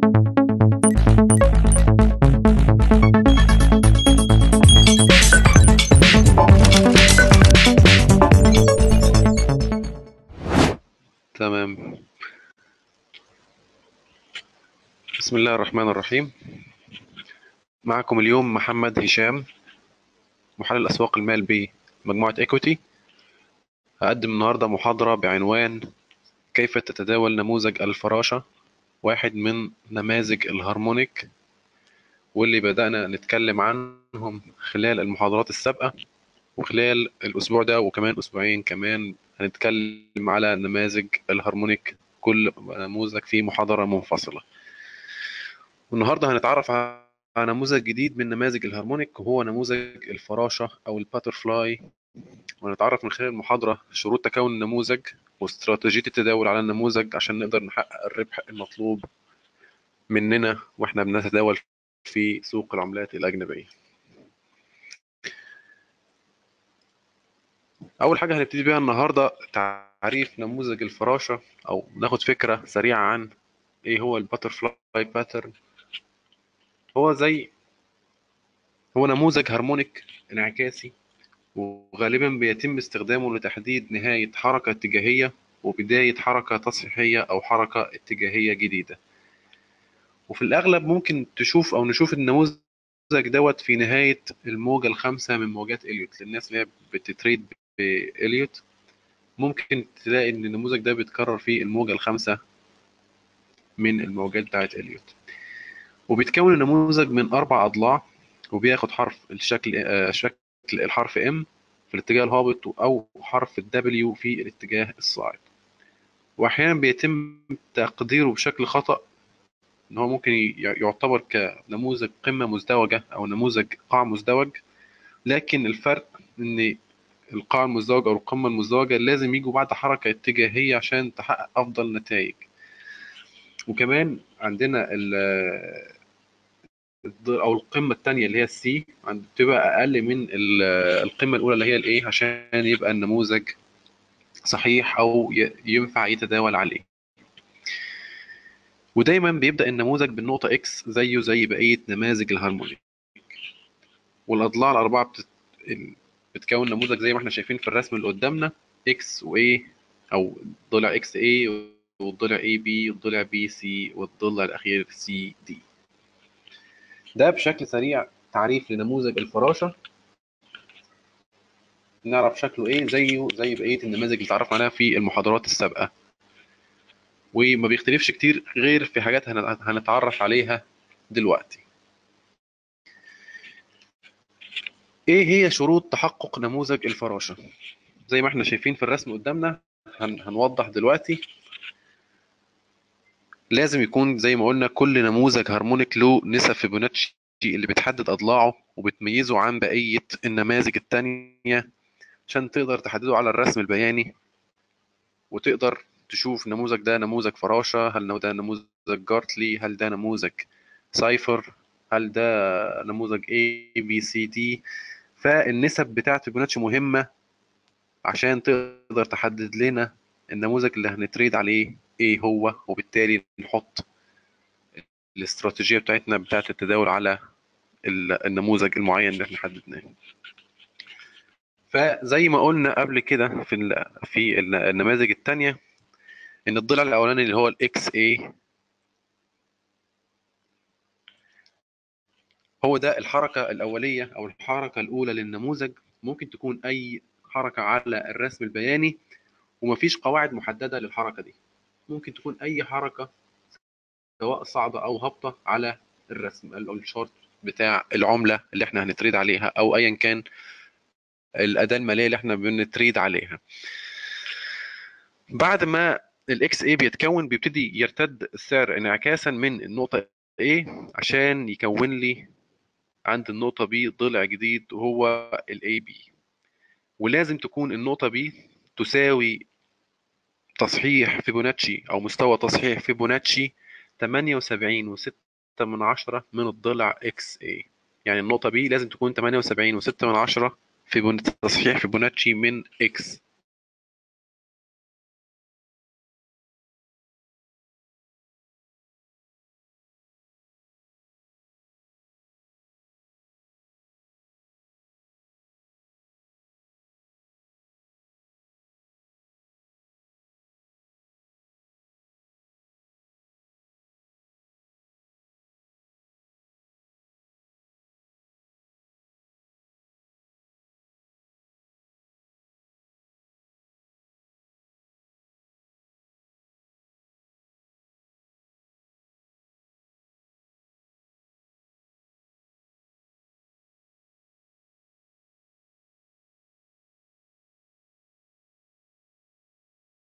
تمام بسم الله الرحمن الرحيم معكم اليوم محمد هشام محلل أسواق المال بمجموعة إيكوتي هقدم النهاردة محاضرة بعنوان كيف تتداول نموذج الفراشة واحد من نماذج الهارمونيك واللي بدأنا نتكلم عنهم خلال المحاضرات السابقة وخلال الأسبوع ده وكمان أسبوعين كمان هنتكلم على نماذج الهارمونيك كل نموذج فيه محاضرة منفصلة والنهاردة هنتعرف على نموذج جديد من نماذج الهارمونيك وهو نموذج الفراشة أو الباترفلاي ونتعرف من خلال المحاضرة شروط تكون النموذج واستراتيجية التداول على النموذج عشان نقدر نحقق الربح المطلوب مننا واحنا بنتداول في سوق العملات الأجنبية أول حاجة هنبتدي بيها النهاردة تعريف نموذج الفراشة أو ناخد فكرة سريعة عن إيه هو الباترفلاي باترن هو زي هو نموذج هارمونيك انعكاسي وغالبا بيتم استخدامه لتحديد نهاية حركة اتجاهية وبداية حركة تصحيحية أو حركة اتجاهية جديدة وفي الأغلب ممكن تشوف أو نشوف النموذج دوت في نهاية الموجة الخامسة من موجات إليوت للناس اللي هي بتتريد بإليوت ممكن تلاقي إن النموذج ده بيتكرر في الموجة الخامسة من الموجات بتاعت إليوت وبيتكون النموذج من أربع أضلاع وبياخد حرف الشكل آه شكل الحرف M في الاتجاه الهابط أو حرف الدبليو في الاتجاه الصاعد وأحيانا بيتم تقديره بشكل خطأ إن هو ممكن يعتبر كنموذج قمة مزدوجة أو نموذج قاع مزدوج لكن الفرق إن القاع المزدوج أو القمة المزدوجة لازم يجوا بعد حركة اتجاهية عشان تحقق أفضل نتائج وكمان عندنا او القمه الثانيه اللي هي السي بتبقى اقل من القمه الاولى اللي هي الايه عشان يبقى النموذج صحيح او ينفع يتداول عليه ودايما بيبدا النموذج بالنقطه اكس زيه زي بقيه نماذج الهارمونيك والاضلاع الاربعه بتت... بتكون نموذج زي ما احنا شايفين في الرسم اللي قدامنا اكس واي او ضلع اكس اي والضلع اي بي والضلع بي سي والضلع الاخير سي دي ده بشكل سريع تعريف لنموذج الفراشة نعرف شكله ايه زيه زي بقية النماذج اللي اتعرفنا عليها في المحاضرات السابقة وما بيختلفش كتير غير في حاجات هنتعرف عليها دلوقتي ايه هي شروط تحقق نموذج الفراشة زي ما احنا شايفين في الرسم قدامنا هن هنوضح دلوقتي لازم يكون زي ما قلنا كل نموذج هارمونيك له نسب فيبوناتشي اللي بتحدد اضلاعه وبتميزه عن بقيه النماذج التانية عشان تقدر تحدده على الرسم البياني وتقدر تشوف النموذج ده نموذج فراشة هل ده نموذج جارتلي هل ده نموذج سايفر هل ده نموذج A B C D فالنسب بتاعة فيبوناتشي مهمة عشان تقدر تحدد لنا النموذج اللي هنتريد عليه ايه هو وبالتالي نحط الاستراتيجيه بتاعتنا بتاعه التداول على النموذج المعين اللي احنا حددناه فزي ما قلنا قبل كده في في النماذج الثانيه ان الضلع الاولاني اللي هو الاكس اي هو ده الحركه الاوليه او الحركه الاولى للنموذج ممكن تكون اي حركه على الرسم البياني ومفيش قواعد محدده للحركه دي ممكن تكون اي حركه سواء صعبه او هابطه على الرسم او الشارت بتاع العمله اللي احنا هنتريد عليها او ايا كان الاداه الماليه اللي احنا بنتريد عليها بعد ما الاكس اي بيتكون بيبتدي يرتد السعر انعكاسا من النقطه A عشان يكون لي عند النقطه B ضلع جديد وهو الاي بي ولازم تكون النقطه B تساوي تصحيح فيبوناتشي او مستوى تصحيح فيبوناتشي 78 و6 من عشرة من الضلع اكس اي يعني النقطة B لازم تكون 78 و6 من عشرة في تصحيح فيبوناتشي من اكس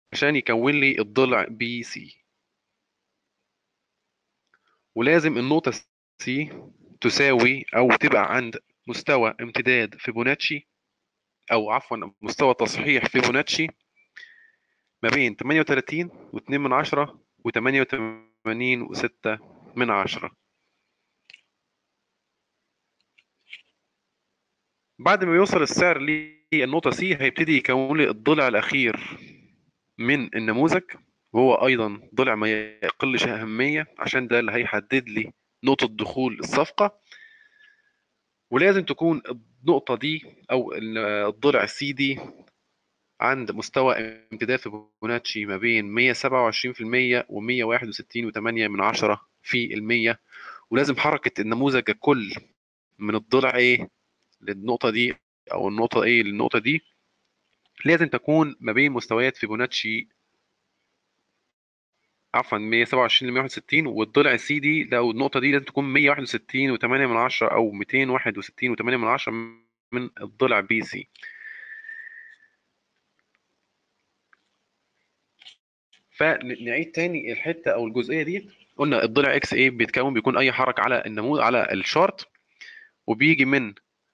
عشان يكون لي الضلع بي سي ولازم النقطة سي تساوي أو تبقى عند مستوى امتداد فيبوناتشي أو عفوا مستوى تصحيح فيبوناتشي ما بين 38 و2 من عشرة و 88 و6 من عشرة بعد ما يوصل السعر للنقطة سي هيبتدي يكون لي الضلع الأخير من النموذج وهو أيضا ضلع ما يقلش أهمية عشان ده اللي هيحدد لي نقطة دخول الصفقة ولازم تكون النقطة دي أو الضلع سي دي عند مستوى امتداد فيبوناتشي ما بين 127% و 161.8 من عشرة في المية ولازم حركة النموذج ككل من الضلع ايه للنقطة دي أو النقطة ايه للنقطة دي لازم تكون ما بين مستويات فيبوناتشي عفوا 127 ل 161 والضلع سي دي لو النقطة دي لازم تكون 161 و8 من عشرة أو 261 و8 من عشرة من الضلع بي سي فنعيد تاني الحته او الجزئيه دي قلنا الضلع اكس ايه بيتكون بيكون اي حركه على النموذج على الشارت وبيجي من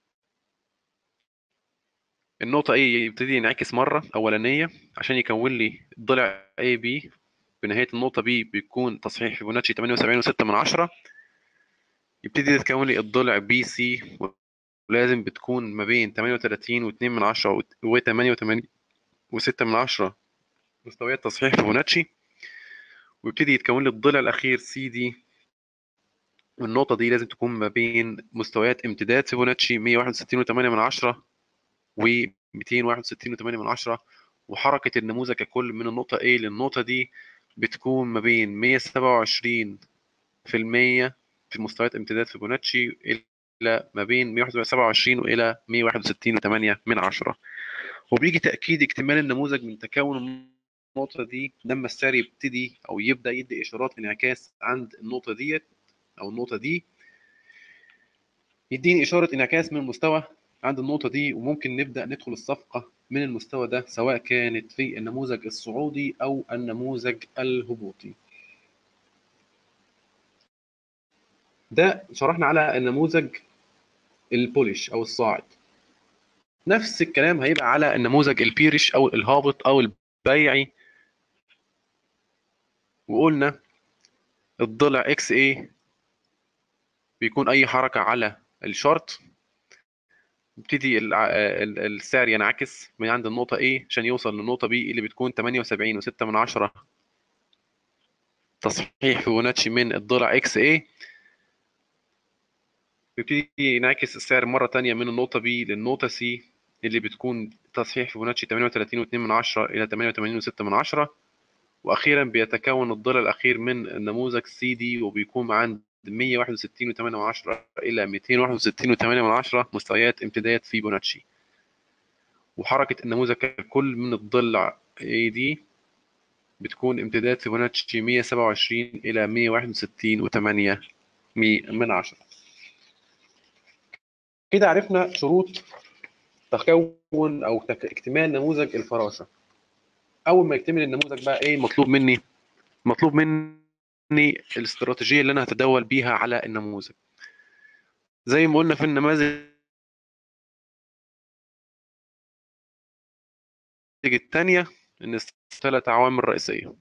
النقطة A يبتدي ينعكس مرة أولانية عشان يكون لي الضلع A B بنهاية النقطة B بيكون تصحيح فيبوناتشي 78.6 من عشرة يبتدي يتكون لي الضلع B C ولازم بتكون ما بين 38 و2 من عشرة و 88 و6 من عشرة مستويات تصحيح فيبوناتشي ويبتدي يتكون لي الضلع الأخير سي دي والنقطة دي لازم تكون ما بين مستويات امتداد فيبوناتشي 161.8 من عشرة و 261.8 من عشرة وحركة النموذج ككل من النقطة A للنقطة دي بتكون ما بين 127 في المية في مستويات امتداد فيبوناتشي إلى ما بين 127 وإلى 161.8 من عشرة وبيجي تأكيد اكتمال النموذج من تكون النقطة دي لما السعر يبتدي أو يبدأ يدي إشارات انعكاس عند النقطة ديت أو النقطة دي يديني إشارة انعكاس من المستوى عند النقطة دي وممكن نبدأ ندخل الصفقة من المستوى ده سواء كانت في النموذج الصعودي أو النموذج الهبوطي ده شرحنا على النموذج البوليش أو الصاعد نفس الكلام هيبقى على النموذج البيرش أو الهابط أو البيعي وقلنا الضلع اكس اي بيكون اي حركه على الشارت يبتدي السعر ينعكس من عند النقطة A عشان يوصل للنقطة B اللي بتكون 78 و6 من عشرة تصحيح فيبوناتشي من الضلع XA يبتدي ينعكس السعر مرة تانية من النقطة B للنقطة C اللي بتكون تصحيح فيبوناتشي 38 و2 من عشرة إلى 88 و6 من عشرة واخيرا بيتكون الضلع الاخير من النموذج سي دي وبيكون عند 161.8 الى 261.8 مستويات امتداد فيبوناتشي وحركة النموذج ككل من الضلع اي دي بتكون امتداد فيبوناتشي 127 إلى 161.8 من عشرة كده عرفنا شروط تكون أو اكتمال نموذج الفراشة اول ما يكتمل النموذج بقى ايه مطلوب مني مطلوب مني الاستراتيجيه اللي انا هتداول بيها على النموذج زي ما قلنا في النماذج الثانيه ان ثلاث عوامل رئيسيه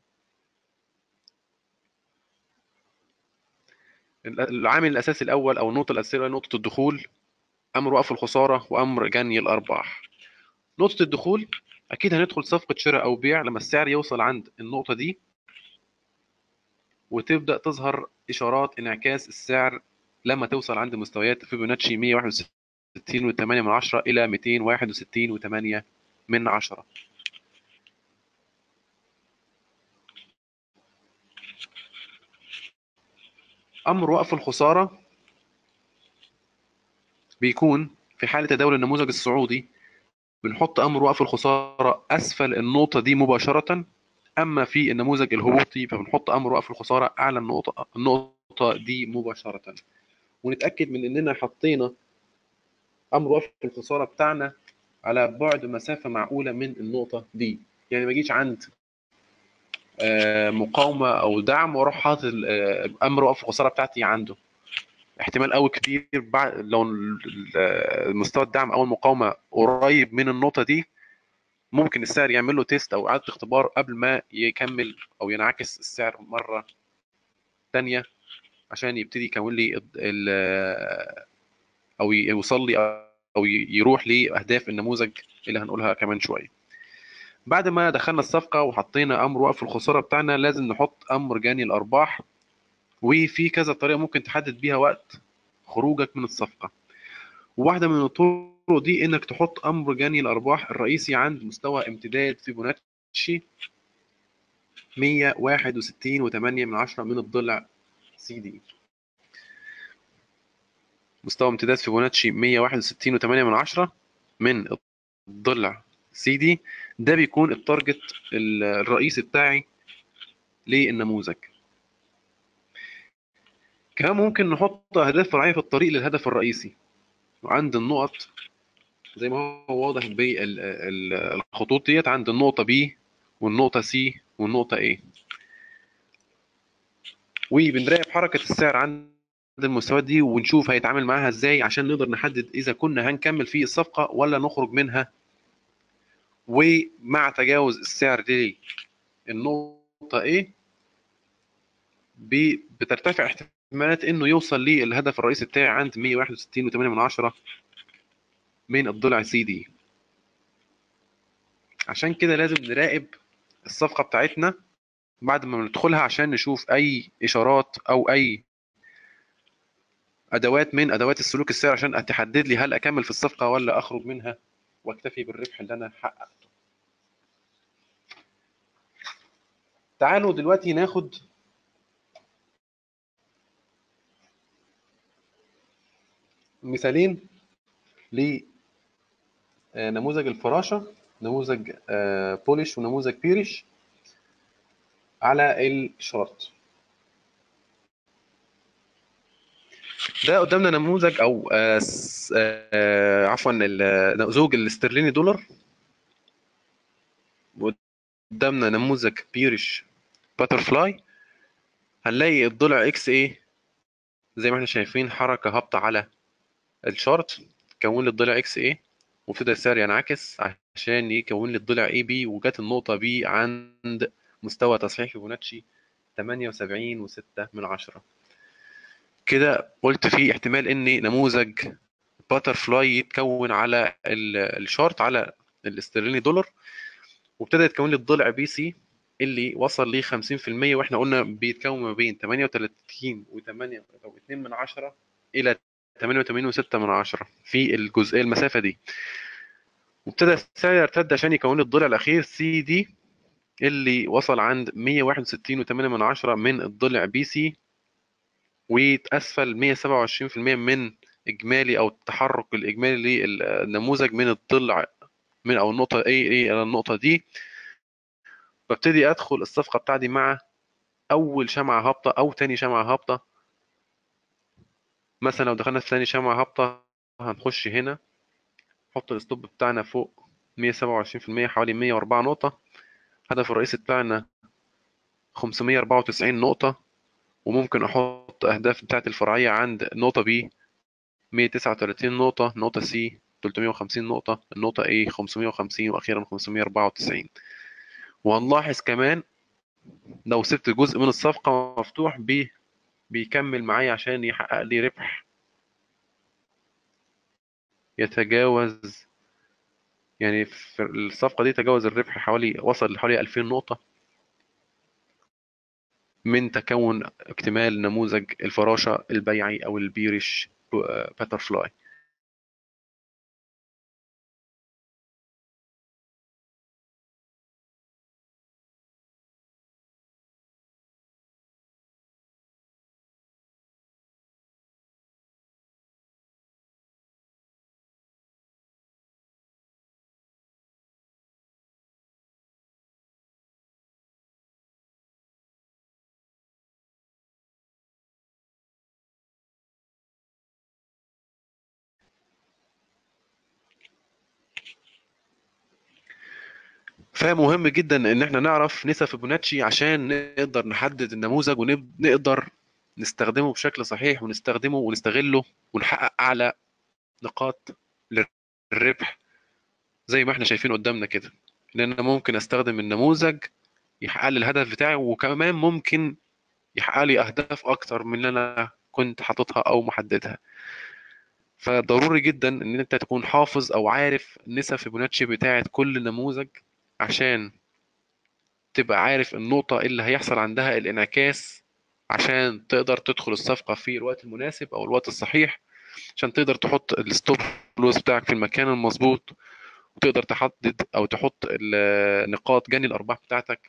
العامل الاساسي الاول او النقطه الاساسيه نقطه الدخول امر وقف الخساره وامر جني الارباح نقطه الدخول اكيد هندخل صفقه شراء او بيع لما السعر يوصل عند النقطه دي وتبدا تظهر اشارات انعكاس السعر لما توصل عند مستويات فيبوناتشي 161.8 من عشرة إلى 261.8 من عشرة أمر وقف الخسارة بيكون في حالة تداول النموذج الصعودي بنحط امر وقف الخساره اسفل النقطه دي مباشره اما في النموذج الهبوطي فبنحط امر وقف الخساره اعلى النقطه النقطه دي مباشره ونتاكد من اننا حطينا امر وقف الخساره بتاعنا على بعد مسافه معقوله من النقطه دي يعني ما اجيش عند آه، مقاومه او دعم واروح حاطط ال- آه، امر وقف الخساره بتاعتي عنده احتمال قوي كبير بعد لو ال- ال- مستوى الدعم او المقاومه قريب من النقطه دي ممكن السعر يعمل له تيست او اعاده اختبار قبل ما يكمل او ينعكس السعر مره تانية عشان يبتدي يكون لي ال- ال- او يوصل لي او يروح لاهداف النموذج اللي هنقولها كمان شويه بعد ما دخلنا الصفقه وحطينا امر وقف الخساره بتاعنا لازم نحط امر جاني الارباح وفي كذا طريقه ممكن تحدد بيها وقت خروجك من الصفقه وواحده من الطرق دي انك تحط امر جاني الارباح الرئيسي عند مستوى امتداد فيبوناتشي 161.8 من عشرة من الضلع سي دي مستوى امتداد فيبوناتشي 161.8 من عشرة من الضلع سي دي ده بيكون التارجت الرئيسي بتاعي للنموذج كمان ممكن نحط اهداف فرعيه في الطريق للهدف الرئيسي وعند النقط زي ما هو واضح بالخطوط ديت عند النقطه B والنقطه C والنقطه A وبنراقب حركه السعر عند المستويات دي ونشوف هيتعامل معاها ازاي عشان نقدر نحدد اذا كنا هنكمل في الصفقه ولا نخرج منها ومع تجاوز السعر للنقطه A ب- بترتفع احتمالات انه يوصل للهدف الرئيسي بتاعي عند 161.8 من عشرة من الضلع سي دي عشان كده لازم نراقب الصفقة بتاعتنا بعد ما ندخلها عشان نشوف اي اشارات او اي ادوات من ادوات السلوك السعري عشان تحدد لي هل اكمل في الصفقة ولا اخرج منها واكتفي بالربح اللي انا حققته تعالوا دلوقتي ناخد مثالين لنموذج الفراشة نموذج آه، بولش ونموذج بيرش على الشارت ده قدامنا نموذج او آه، س- آه، عفوا ال- زوج الاسترليني دولار قدامنا نموذج بيرش باترفلاي هنلاقي الضلع اكس ايه زي ما احنا شايفين حركة هابطة على الشارت كون لي الضلع اكس ايه وابتدى السعر ينعكس عشان يكون لي الضلع اي بي وجت النقطة بي عند مستوى تصحيح فيبوناتشي 78.6 من عشرة كده قلت في احتمال ان نموذج باتر فلاي يتكون على ال- الشارت على الاسترليني دولار وابتدى يتكون لي الضلع بي سي اللي وصل ل 50% واحنا قلنا بيتكون ما بين 38 و8 او 2 من عشرة الى 88 و6 من عشرة في الجزئيه المسافه دي وابتدى السعر يرتد عشان يكون لي الضلع الاخير سي دي اللي وصل عند 161.8 من عشرة من الضلع بي سي واتأسفل 127% من إجمالي أو التحرك الإجمالي للنموذج من الضلع من أو النقطة A إلى النقطة دي ببتدي أدخل الصفقة بتاعتي مع أول شمعة هابطة أو تاني شمعة هابطة مثلا لو دخلنا في تاني شمعة هابطة هنخش هنا نحط الستوب بتاعنا فوق 127% حوالي 104 نقطة الهدف الرئيسي بتاعنا 594 نقطة وممكن أحط أهداف بتاعت الفرعية عند نقطة B 139 نقطة نقطة C 350 نقطة النقطة A 550 وأخيرا 594 وهنلاحظ كمان لو سبت جزء من الصفقة مفتوح بي بيكمل معايا عشان يحقق لي ربح يتجاوز يعني في الصفقة دي تجاوز الربح حوالي وصل لحوالي 2000 نقطة من تكون اكتمال نموذج الفراشة البيعي أو البيرش باترفلاي فمهم جدا ان احنا نعرف نسب فيبوناتشي عشان نقدر نحدد النموذج ونقدر نستخدمه بشكل صحيح ونستخدمه ونستغله ونحقق اعلى نقاط للربح زي ما احنا شايفين قدامنا كده ان انا ممكن استخدم النموذج يحقق لي الهدف بتاعي وكمان ممكن يحقق لي اهداف اكتر من اللي انا كنت حاططها او محددها فضروري جدا ان انت تكون حافظ او عارف نسب فيبوناتشي بتاعه كل نموذج عشان تبقى عارف النقطة اللي هيحصل عندها الانعكاس عشان تقدر تدخل الصفقة في الوقت المناسب أو الوقت الصحيح عشان تقدر تحط الستوب لوس بتاعك في المكان المظبوط وتقدر تحدد أو تحط نقاط جني الأرباح بتاعتك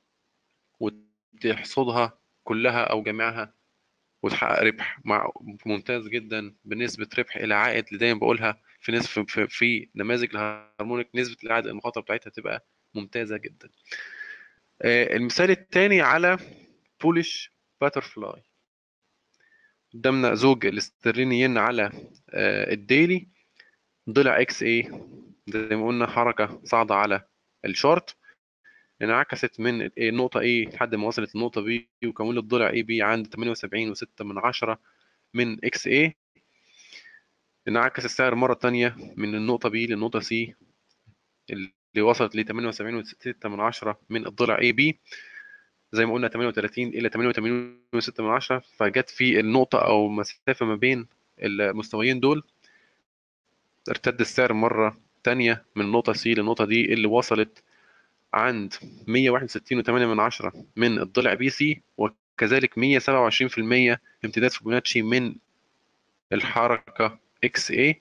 وتحصدها كلها أو جميعها وتحقق ربح مع ممتاز جدا بنسبة ربح إلى عائد اللي دايما بقولها في نسبة في, في نماذج الهارمونيك نسبة العائد المخاطرة بتاعتها تبقى ممتازة جدا. المثال الثاني على بولش باترفلاي قدامنا زوج الاسترلينيين على الديلي ضلع اكس اي زي ما قلنا حركة صاعدة على الشورت انعكست من النقطة A لحد ما وصلت للنقطة B وكون الضلع اي بي عند 78 و6 من عشرة من اكس اي انعكس السعر مرة تانية من النقطة B للنقطة C اللي وصلت ل 78 و6 من عشرة من الضلع اي بي زي ما قلنا 38 الى 88 و6 من عشرة فجت في النقطة او مسافة ما بين المستويين دول ارتد السعر مرة تانية من النقطة C للنقطة دي اللي وصلت عند 161.8 من عشرة من الضلع بي سي وكذلك 127% امتداد فيبوناتشي من الحركة اكس اي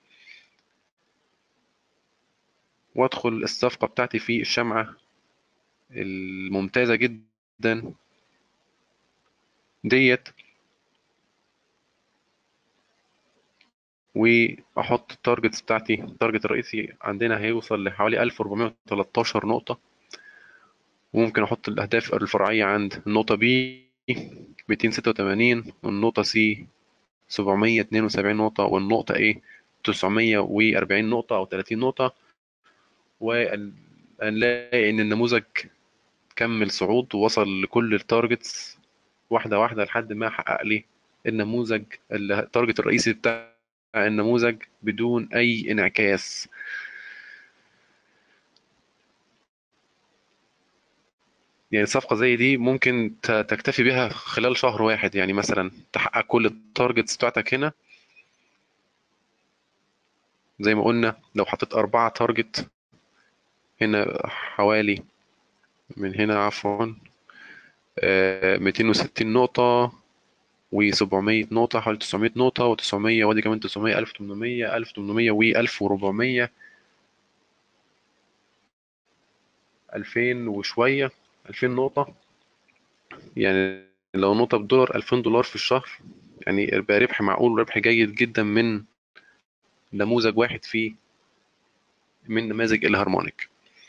وادخل الصفقة بتاعتي في الشمعة الممتازة جدا ديت واحط التارجتس بتاعتي التارجت الرئيسي عندنا هيوصل لحوالي 1413 نقطة وممكن احط الاهداف الفرعية عند النقطة B 286 والنقطة C 772 نقطة والنقطة A 940 نقطة او 30 نقطة ونلاقي ان النموذج كمل صعود ووصل لكل التارجتس واحدة واحدة لحد ما حقق لي النموذج التارجت الرئيسي بتاع النموذج بدون اي انعكاس يعني صفقة زي دي ممكن تكتفي بها خلال شهر واحد يعني مثلا تحقق كل التارجتس بتاعتك هنا زي ما قلنا لو حطيت أربعة تارجت هنا حوالي من هنا عفوا ميتين وستين نقطة و700 نقطة حوالي 900 نقطة و900 وادي كمان 900 1800 1800 و 1400 2000 وشوية 2000 نقطة يعني لو نقطة بالدولار 2000 دولار في الشهر يعني يبقى ربح معقول وربح جيد جدا من نموذج واحد في من نماذج الهارمونيك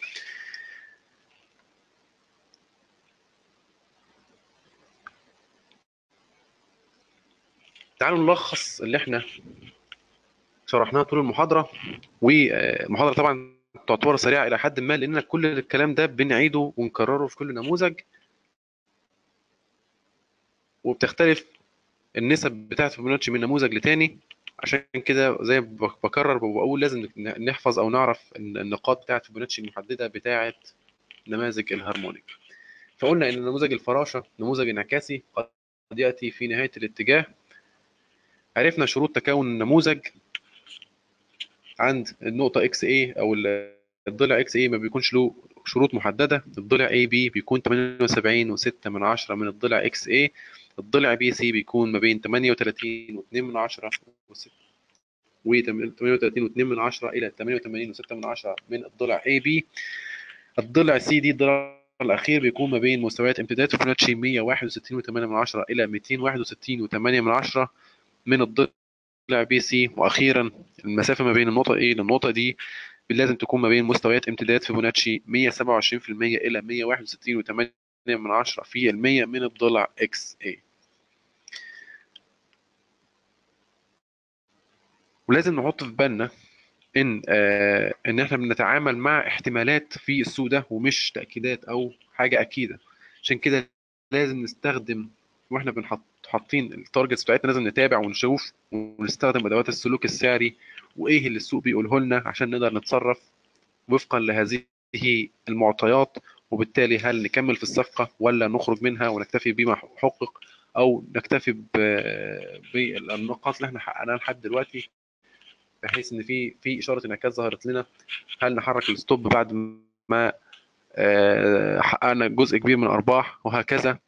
تعالوا نلخص اللي احنا شرحناه طول المحاضرة والمحاضرة طبعا تعتبر سريعة إلى حد ما لأن كل الكلام ده بنعيده ونكرره في كل نموذج وبتختلف النسب بتاعت فيبوناتشي من نموذج لتاني عشان كده زي ما بكرر وبقول لازم نحفظ أو نعرف النقاط بتاعت فيبوناتشي المحددة بتاعت نماذج الهارمونيك فقلنا إن نموذج الفراشة نموذج انعكاسي قد يأتي في نهاية الاتجاه عرفنا شروط تكون النموذج عند النقطة اكس اي او الضلع اكس اي ما بيكونش له شروط محددة الضلع اي بي بيكون 78 و6 من عشرة من الضلع اكس اي الضلع بي سي بيكون ما بين 38 و2 من عشرة و 38 و2 من عشرة الى 88 و6 من عشرة من الضلع اي بي الضلع سي دي الضلع الاخير بيكون ما بين مستويات امتداد فيبوناتشي 161 و8 من عشرة الى 261 و8 من عشرة من الضلع بي سي واخيرا المسافه ما بين النقطه A للنقطه D لازم تكون ما بين مستويات امتداد فيبوناتشي 127% الى 161.8 من عشرة في المية من الضلع اكس اي ولازم نحط في بالنا ان آه ان احنا بنتعامل مع احتمالات في السوق ده ومش تاكيدات او حاجه اكيده عشان كده لازم نستخدم واحنا بنحط حاطين التارجتس بتاعتنا لازم نتابع ونشوف ونستخدم ادوات السلوك السعري وايه اللي السوق بيقوله لنا عشان نقدر نتصرف وفقا لهذه المعطيات وبالتالي هل نكمل في الصفقه ولا نخرج منها ونكتفي بما حقق او نكتفي بالنقاط اللي احنا حققناها لحد دلوقتي بحيث ان في في اشاره انعكاس ظهرت لنا هل نحرك الستوب بعد ما حققنا جزء كبير من الارباح وهكذا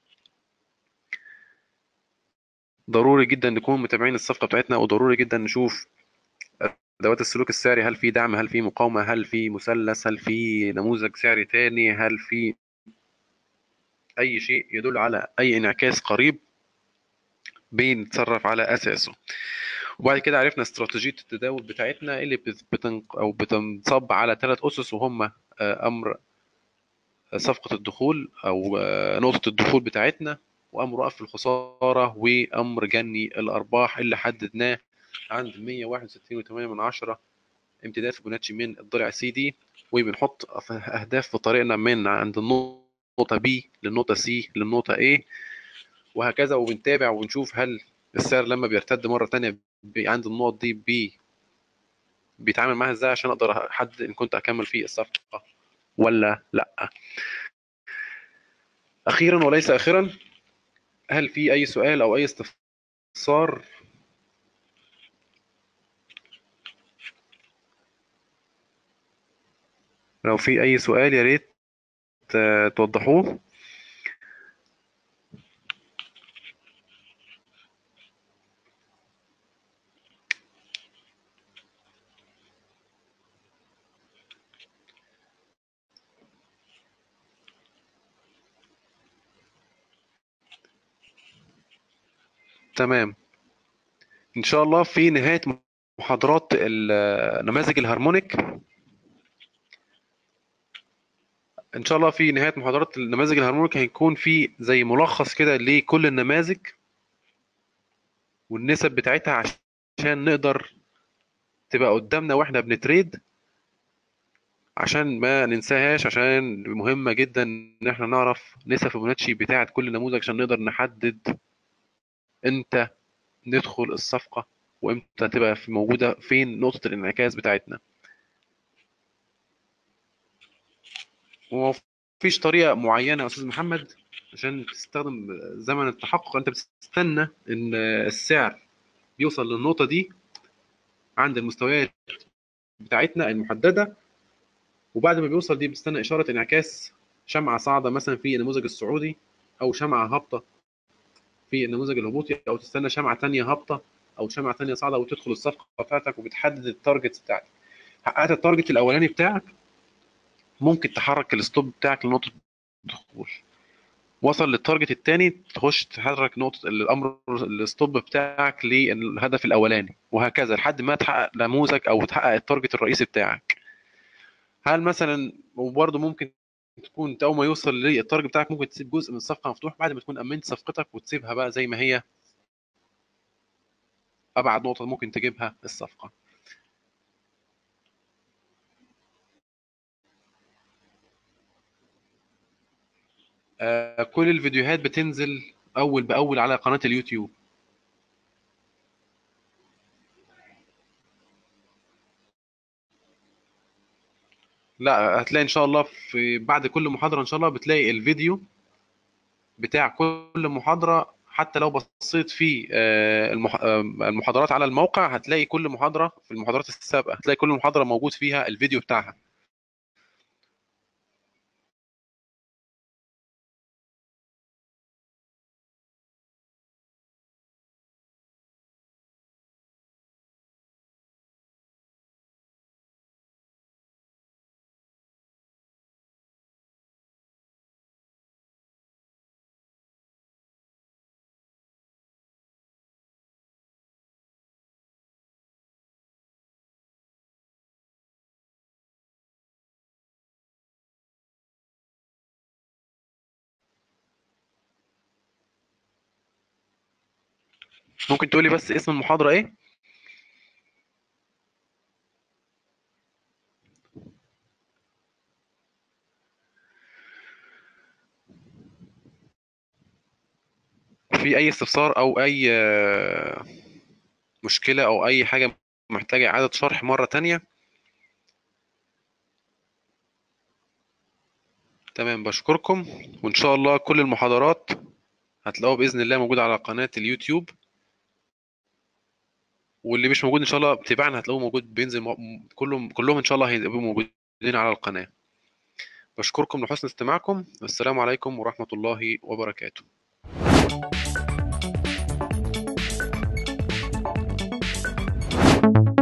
ضروري جدا نكون متابعين الصفقه بتاعتنا وضروري جدا نشوف ادوات السلوك السعري هل في دعم هل في مقاومه هل في مثلث هل في نموذج سعري تاني هل في اي شيء يدل على اي انعكاس قريب بنتصرف على اساسه وبعد كده عرفنا استراتيجيه التداول بتاعتنا اللي بتنق او بتنصب على ثلاث اسس وهم امر صفقه الدخول او نقطه الدخول بتاعتنا وامر وقف الخساره وامر جني الارباح اللي حددناه عند 161.8 من عشرة امتداد فيبوناتشي من الضلع سي دي وبنحط اهداف في طريقنا من عند النقطه بي للنقطه سي للنقطه A وهكذا وبنتابع وبنشوف هل السعر لما بيرتد مره تانية عند النقط دي بي بيتعامل معاها ازاي عشان اقدر احدد ان كنت اكمل في الصفقه ولا لا اخيرا وليس اخرا هل في اي سؤال او اي استفسار لو في اي سؤال يا ريت توضحوه تمام ان شاء الله في نهايه محاضرات نماذج الهارمونيك ان شاء الله في نهايه محاضرات النماذج الهارمونيك هيكون في زي ملخص كده لكل النماذج والنسب بتاعتها عشان نقدر تبقى قدامنا واحنا بنتريد عشان ما ننساهاش عشان مهمة جدا ان احنا نعرف نسب فيبوناتشي بتاعة كل نموذج عشان نقدر نحدد امتى ندخل الصفقة وامتى تبقى في موجودة فين نقطة الانعكاس بتاعتنا ومفيش طريقة معينة يا أستاذ محمد عشان تستخدم زمن التحقق أنت بتستنى إن السعر بيوصل للنقطة دي عند المستويات بتاعتنا المحددة وبعد ما بيوصل دي بتستنى إشارة انعكاس شمعة صاعدة مثلا في النموذج السعودي أو شمعة هابطة في النموذج الهبوطي أو تستنى شمعة تانية هابطة أو شمعة تانية صاعدة وتدخل الصفقة بتاعتك وبتحدد التارجت بتاعتك حققت التارجت الأولاني بتاعك ممكن تحرك الستوب بتاعك لنقطة الدخول وصل للتارجت الثاني تخش تحرك نقطة الأمر الستوب بتاعك للهدف الأولاني وهكذا لحد ما تحقق نموذج أو تحقق التارجت الرئيسي بتاعك هل مثلا وبرضه ممكن تكون أول ما يوصل للتارجت بتاعك ممكن تسيب جزء من الصفقة مفتوح بعد ما تكون أمنت صفقتك وتسيبها بقى زي ما هي أبعد نقطة ممكن تجيبها الصفقة آه كل الفيديوهات بتنزل اول باول على قناه اليوتيوب لا هتلاقي ان شاء الله في بعد كل محاضره ان شاء الله بتلاقي الفيديو بتاع كل محاضره حتى لو بصيت في المحاضرات على الموقع هتلاقي كل محاضره في المحاضرات السابقه هتلاقي كل محاضره موجود فيها الفيديو بتاعها ممكن تقولي بس اسم المحاضرة ايه؟ في اي استفسار او اي آه، مشكلة او اي حاجة محتاجة اعادة شرح مرة تانية تمام بشكركم وان شاء الله كل المحاضرات هتلاقوها باذن الله موجودة على قناة اليوتيوب واللي مش موجود ان شاء الله تباعنا هتلاقوه موجود بينزل م- كلهم كلهم ان شاء الله هيبقوا موجودين على القناة بشكركم لحسن استماعكم والسلام عليكم ورحمة الله وبركاته